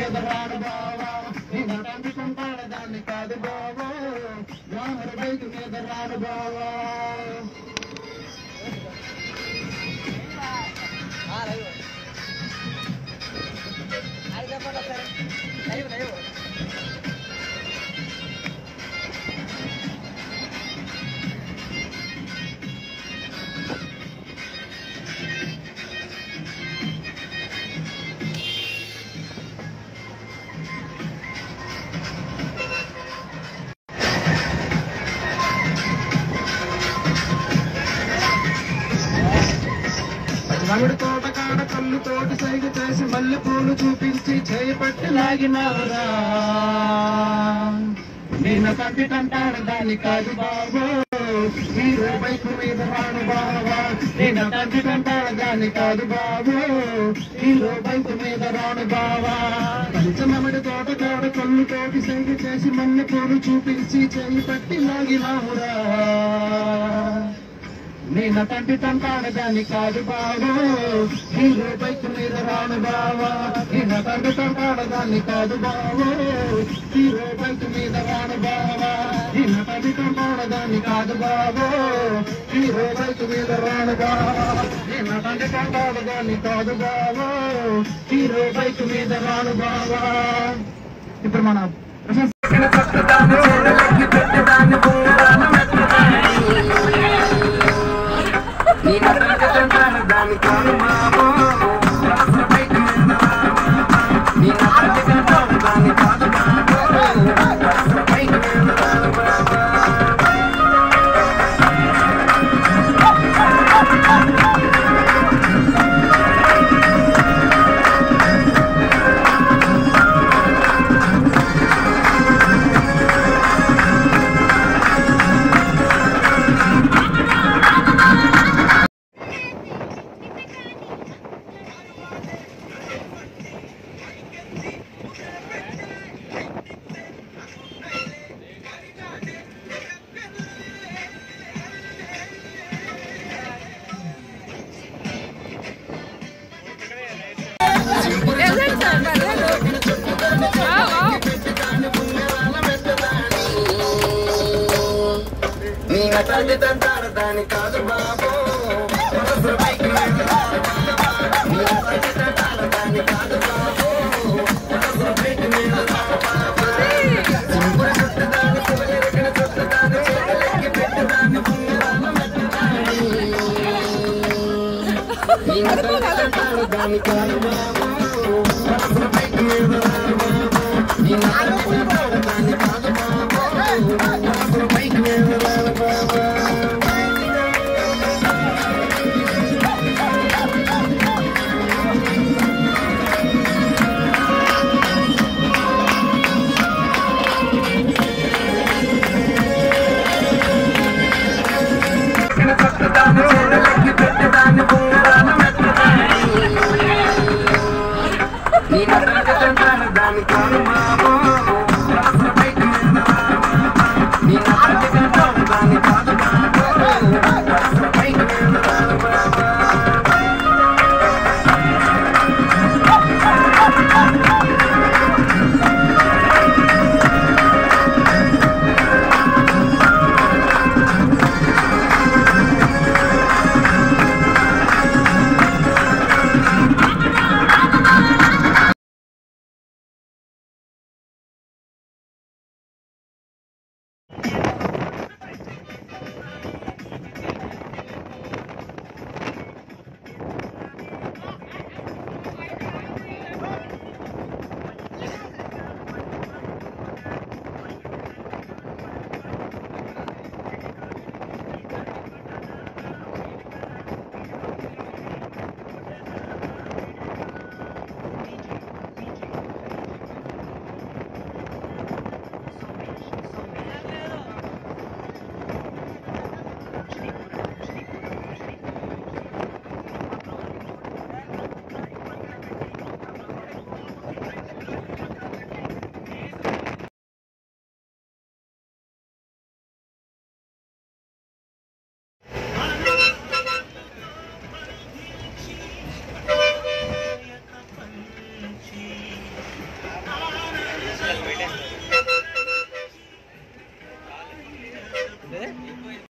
మీద రాడు బావా నేను తండ్రి దాన్ని కాదు బావా గ్లామర్ బైక్ మీద రాడు బావా మగుడు తోట కాడ కళ్ళు తోటి సైగ చేసి మల్లె పూలు చూపించి చేయి పట్టి లాగినారా నేను కంటి కంటాడు దాన్ని కాదు బాబు హీరో బైక్ మీద రాను బాబా నేను కంటి కంటాడు దాన్ని కాదు బాబు హీరో బైక్ మీద రాను బావా పంచమమిడి తోట కాడ కళ్ళు తోటి సైగ చేసి మల్లె పూలు చూపించి చేయి పట్టి లాగినావురా నేను తండ్రి తంటాడు దాన్ని కాదు బాబు హీరో బైక్ మీద రాను బావా నేను తండ్రి తంటాడు దాన్ని కాదు బాబు హీరో బైక్ మీద రాను బావా నేను తండ్రి తంటాడు దాన్ని కాదు బాబు హీరో బైక్ మీద రాను బావా నేను తండ్రి తంటాడు దాన్ని కాదు బాబు హీరో బైక్ మీద రాను బావా ఇప్పుడు మన ప్రశంస నేను తండ్రి తంటాడు దాన్ని కాదు బాబు మనసు బైక్ మీద రాను బాబా. నేను తండ్రి తంటాడు దాన్ని కాదు బాబు మనసు బైక్ మీద రాను బాబా. సింపుల్ చుట్టుదాన్ని, శివలిరిగిన చుట్టుదాన్ని, చేతులెక్కి పెట్టుదాన్ని, ఉంగరాల మెట్టుదాన్ని. నేను తండ్రి తంటాడు దాన్ని కాదు బాబు మనసు బైక్ మీద రాను బాబా. నేను తండ్రి తంటాడు దాన్ని కాదు బాబు మనసు బైక్ మీద రాను బాబా. దాన్ని కాను బాబు బయట దాన్ని కాదు బాబు బయట అంటే